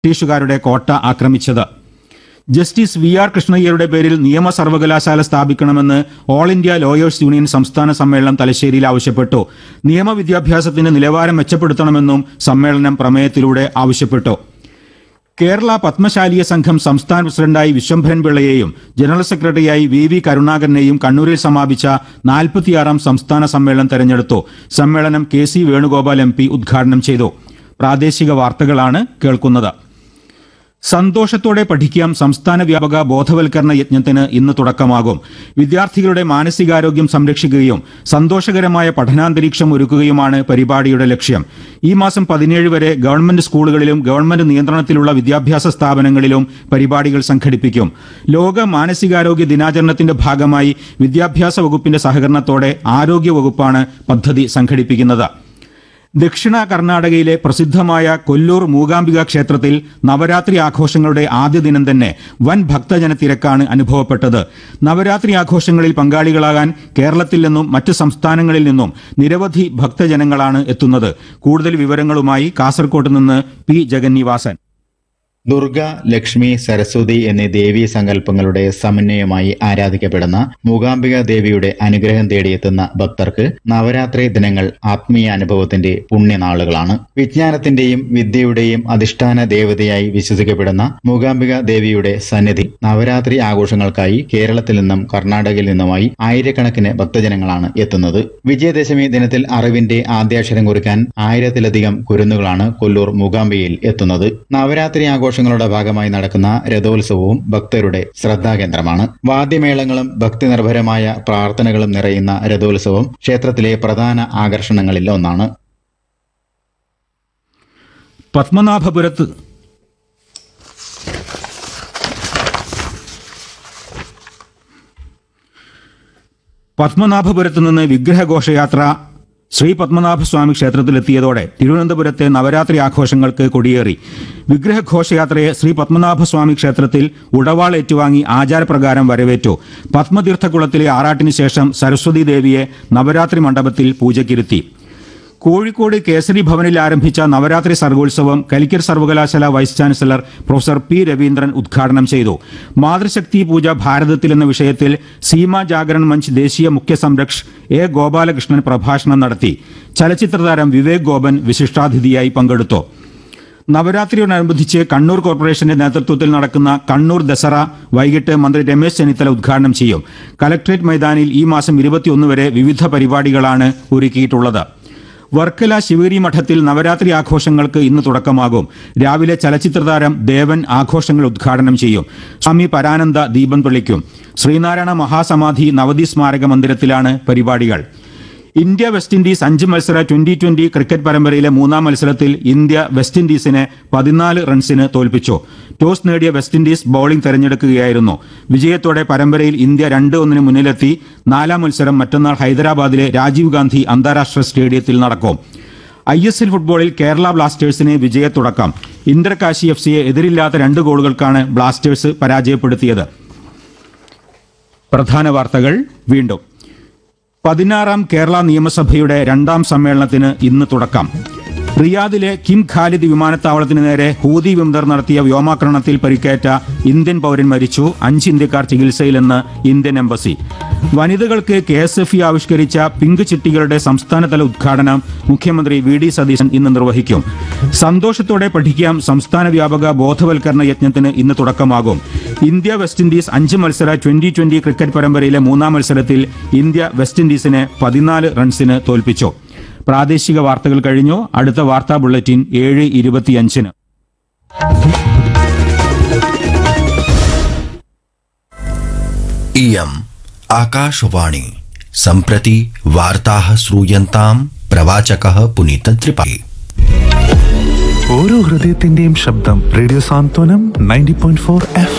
ബ്രിട്ടീഷുകാരുടെ കോട്ട ആക്രമിച്ചത് ജസ്റ്റിസ് വി ആർ കൃഷ്ണയ്യരുടെ പേരിൽ നിയമ സർവകലാശാല സ്ഥാപിക്കണമെന്ന് ഓൾ ഇന്ത്യ ലോയേഴ്സ് യൂണിയൻ സംസ്ഥാന സമ്മേളനം തലശ്ശേരിയിൽ ആവശ്യപ്പെട്ടു നിയമവിദ്യാഭ്യാസത്തിന്റെ നിലവാരം മെച്ചപ്പെടുത്തണമെന്നും സമ്മേളനം പ്രമേയത്തിലൂടെ ആവശ്യപ്പെട്ടു കേരള പത്മശാലിയ സംഘം സംസ്ഥാന പ്രസിഡന്റായി വിശ്വംഭരൻ പിള്ളയെയും ജനറൽ സെക്രട്ടറിയായി വി വി കരുണാകരനെയും കണ്ണൂരിൽ സമാപിച്ച നാൽപ്പത്തിയാറാം സംസ്ഥാന സമ്മേളനം തെരഞ്ഞെടുത്തു സമ്മേളനം K C Venugopal M P ഉദ്ഘാടനം ചെയ്തു പ്രാദേശിക വാർത്തകളാണ് കേൾക്കുന്നത് സന്തോഷത്തോടെ പഠിക്കാം സംസ്ഥാന വ്യാപക ബോധവൽക്കരണ യജ്ഞത്തിന് ഇന്ന് തുടക്കമാകും വിദ്യാർത്ഥികളുടെ മാനസികാരോഗ്യം സംരക്ഷിക്കുകയും സന്തോഷകരമായ പഠനാന്തരീക്ഷം ഒരുക്കുകയുമാണ് പരിപാടിയുടെ ലക്ഷ്യം ഈ മാസം പതിനേഴ് വരെ ഗവൺമെന്റ് സ്കൂളുകളിലും ഗവൺമെന്റ് നിയന്ത്രണത്തിലുള്ള വിദ്യാഭ്യാസ സ്ഥാപനങ്ങളിലും പരിപാടികൾ സംഘടിപ്പിക്കും ലോക മാനസികാരോഗ്യ ദിനാചരണത്തിന്റെ ഭാഗമായി വിദ്യാഭ്യാസ വകുപ്പിന്റെ സഹകരണത്തോടെ ആരോഗ്യ വകുപ്പാണ് പദ്ധതി സംഘടിപ്പിക്കുന്നത് ദക്ഷിണ കർണാടകയിലെ പ്രസിദ്ധമായ കൊല്ലൂർ മൂകാംബിക ക്ഷേത്രത്തിൽ നവരാത്രി ആഘോഷങ്ങളുടെ ആദ്യ ദിനം തന്നെ വൻ ഭക്തജന തിരക്കാണ് അനുഭവപ്പെട്ടത് നവരാത്രി ആഘോഷങ്ങളിൽ പങ്കാളികളാകാൻ കേരളത്തിൽ നിന്നും മറ്റ് സംസ്ഥാനങ്ങളിൽ നിന്നും നിരവധി ഭക്തജനങ്ങളാണ് എത്തുന്നത് കൂടുതൽ വിവരങ്ങളുമായി കാസർകോട്ട് നിന്ന് പി ജഗന്നിവാസൻ ദുർഗ ലക്ഷ്മി സരസ്വതി എന്നീ ദേവീ സങ്കല്പങ്ങളുടെ സമന്വയമായി ആരാധിക്കപ്പെടുന്ന മൂകാംബിക ദേവിയുടെ അനുഗ്രഹം തേടിയെത്തുന്ന ഭക്തർക്ക് നവരാത്രി ദിനങ്ങൾ ആത്മീയാനുഭവത്തിന്റെ പുണ്യനാളുകളാണ് വിജ്ഞാനത്തിന്റെയും വിദ്യയുടെയും അധിഷ്ഠാന ദേവതയായി വിശ്വസിക്കപ്പെടുന്ന മൂകാംബിക ദേവിയുടെ സന്നിധി നവരാത്രി ആഘോഷങ്ങൾക്കായി കേരളത്തിൽ നിന്നും കർണാടകയിൽ നിന്നുമായി ആയിരക്കണക്കിന് ഭക്തജനങ്ങളാണ് എത്തുന്നത് വിജയദശമി ദിനത്തിൽ അറിവിന്റെ ആദ്യാക്ഷരം കുറിക്കാൻ ആയിരത്തിലധികം കുരുന്നുകളാണ് കൊല്ലൂർ മൂകാംബികയിൽ എത്തുന്നത് നവരാത്രി ആഘോഷങ്ങളുടെ ഭാഗമായി നടക്കുന്ന രഥോത്സവവും ഭക്തരുടെ ശ്രദ്ധാകേന്ദ്രമാണ് വാദ്യമേളങ്ങളും ഭക്തി നിർഭരമായ പ്രാർത്ഥനകളും നിറയുന്ന രഥോത്സവം ക്ഷേത്രത്തിലെ പ്രധാന ആകർഷണങ്ങളിൽ ഒന്നാണ് പത്മനാഭപുരത്ത് പത്മനാഭപുരത്ത് നിന്ന് വിഗ്രഹഘോഷയാത്ര ശ്രീ പത്മനാഭസ്വാമി ക്ഷേത്രത്തിലെത്തിയതോടെ തിരുവനന്തപുരത്തെ നവരാത്രി ആഘോഷങ്ങൾക്ക് കൊടിയേറി വിഗ്രഹഘോഷയാത്രയെ ശ്രീ പത്മനാഭസ്വാമി ക്ഷേത്രത്തിൽ ഉടവാൾ ഏറ്റുവാങ്ങി ആചാരപ്രകാരം വരവേറ്റു പത്മതീർത്ഥക്കുളത്തിലെ ആറാട്ടിന് ശേഷം സരസ്വതി ദേവിയെ നവരാത്രി മണ്ഡപത്തിൽ പൂജയ്ക്കിരുത്തി കോഴിക്കോട് കേസരി ഭവനിൽ ആരംഭിച്ച നവരാത്രി സർഗോത്സവം കലിക്കറ്റ് സർവകലാശാല vice chancellor professor P Raveendran ഉദ്ഘാടനം ചെയ്തു മാതൃശക്തി പൂജ ഭാരതത്തിൽ എന്ന വിഷയത്തിൽ സീമ ജാഗരൺ മഞ്ച് ദേശീയ മുഖ്യ സംരക്ഷ് എ ഗോപാലകൃഷ്ണൻ പ്രഭാഷണം നടത്തി ചലച്ചിത്രതാരം വിവേക് ഗോപൻ വിശിഷ്ടാതിഥിയായി പങ്കെടുത്തു നവരാത്രിയോടനുബന്ധിച്ച് കണ്ണൂർ കോർപ്പറേഷന്റെ നേതൃത്വത്തിൽ നടക്കുന്ന കണ്ണൂർ ദസറ വൈകിട്ട് മന്ത്രി രമേശ് ചെന്നിത്തല ഉദ്ഘാടനം ചെയ്യും കലക്ട്രേറ്റ് മൈതാനിൽ ഈ മാസം ഇരുപത്തിയൊന്ന് വരെ വിവിധ പരിപാടികളാണ് ഒരുക്കിയിട്ടുള്ളത് വർക്കല ശിവഗിരി മഠത്തിൽ നവരാത്രി ആഘോഷങ്ങൾക്ക് ഇന്ന് തുടക്കമാകും രാവിലെ ചലച്ചിത്രതാരം ദേവൻ ആഘോഷങ്ങൾ ഉദ്ഘാടനം ചെയ്യും സ്വാമി പരാനന്ദ ദീപം തെളിക്കും ശ്രീനാരായണ മഹാസമാധി നവതി സ്മാരക മന്ദിരത്തിലാണ് പരിപാടികൾ ഇന്ത്യ വെസ്റ്റ് ഇൻഡീസ് അഞ്ച് മത്സര ട്വന്റി ട്വന്റി ക്രിക്കറ്റ് പരമ്പരയിലെ മൂന്നാം മത്സരത്തിൽ ഇന്ത്യ വെസ്റ്റ് ഇൻഡീസിനെ പതിനാല് റൺസിന് തോൽപ്പിച്ചു ടോസ് നേടിയ വെസ്റ്റ് ഇൻഡീസ് ബൌളിംഗ് തെരഞ്ഞെടുക്കുകയായിരുന്നു വിജയത്തോടെ പരമ്പരയിൽ ഇന്ത്യ രണ്ട് ഒന്നിന് മുന്നിലെത്തി നാലാം മത്സരം മറ്റന്നാൾ ഹൈദരാബാദിലെ രാജീവ് ഗാന്ധി അന്താരാഷ്ട്ര സ്റ്റേഡിയത്തിൽ നടക്കും ഐ എസ് എൽ ഫുട്ബോളിൽ കേരള ബ്ലാസ്റ്റേഴ്സിന് വിജയത്തുടക്കം ഇന്റർ കാശി എഫ് സിയെ എതിരില്ലാത്ത രണ്ട് ഗോളുകൾക്കാണ് ബ്ലാസ്റ്റേഴ്സ് പരാജയപ്പെടുത്തിയത് പ്രധാന വാർത്തകൾ വീണ്ടും പതിനാറാം കേരള നിയമസഭയുടെ രണ്ടാം സമ്മേളനത്തിന് ഇന്ന് തുടക്കം റിയാദിലെ കിം ഖാലിദ് വിമാനത്താവളത്തിന് നേരെ ഹൂതി വിമതർ നടത്തിയ വ്യോമാക്രമണത്തിൽ പരിക്കേറ്റ ഇന്ത്യൻ പൗരൻ മരിച്ചു അഞ്ച് ഇന്ത്യക്കാർ ചികിത്സയിലെന്ന് ഇന്ത്യൻ എംബസി വനിതകൾക്ക് കെ എസ് എഫ് ഇ ആവിഷ്കരിച്ച പിങ്ക് ചിട്ടികളുടെ സംസ്ഥാനതല ഉദ്ഘാടനം മുഖ്യമന്ത്രി വി ഡി സതീശൻ ഇന്ന് നിർവഹിക്കും സന്തോഷത്തോടെ പഠിക്കാം സംസ്ഥാന വ്യാപക ബോധവൽക്കരണ യജ്ഞത്തിന് ഇന്ന് തുടക്കമാകും ഇന്ത്യ വെസ്റ്റ് ഇൻഡീസ് അഞ്ച് മത്സര ട്വന്റി ട്വന്റി ക്രിക്കറ്റ് പരമ്പരയിലെ മൂന്നാം മത്സരത്തിൽ ഇന്ത്യ വെസ്റ്റ് ഇൻഡീസിനെ പതിനാല് റൺസിന് തോൽപ്പിച്ചു പ്രാദേശിക വാർത്തകൾ കഴിഞ്ഞു അടുത്ത വാർത്താ ബുള്ളറ്റിൻ ഏഴ് ഇരുപത്തിയഞ്ചിന് इयम् आकाशवाणी सम्प्रति वार्ताः श्रूयन्ताम् प्रवाचकः पुनीतत्रिपाठी ഓരോ ഹൃദയത്തിന്റെയും ശബ്ദം റേഡിയോ സാന്ത്വനം നയൻറ്റി പോയിന്റ് ഫോർ എഫ്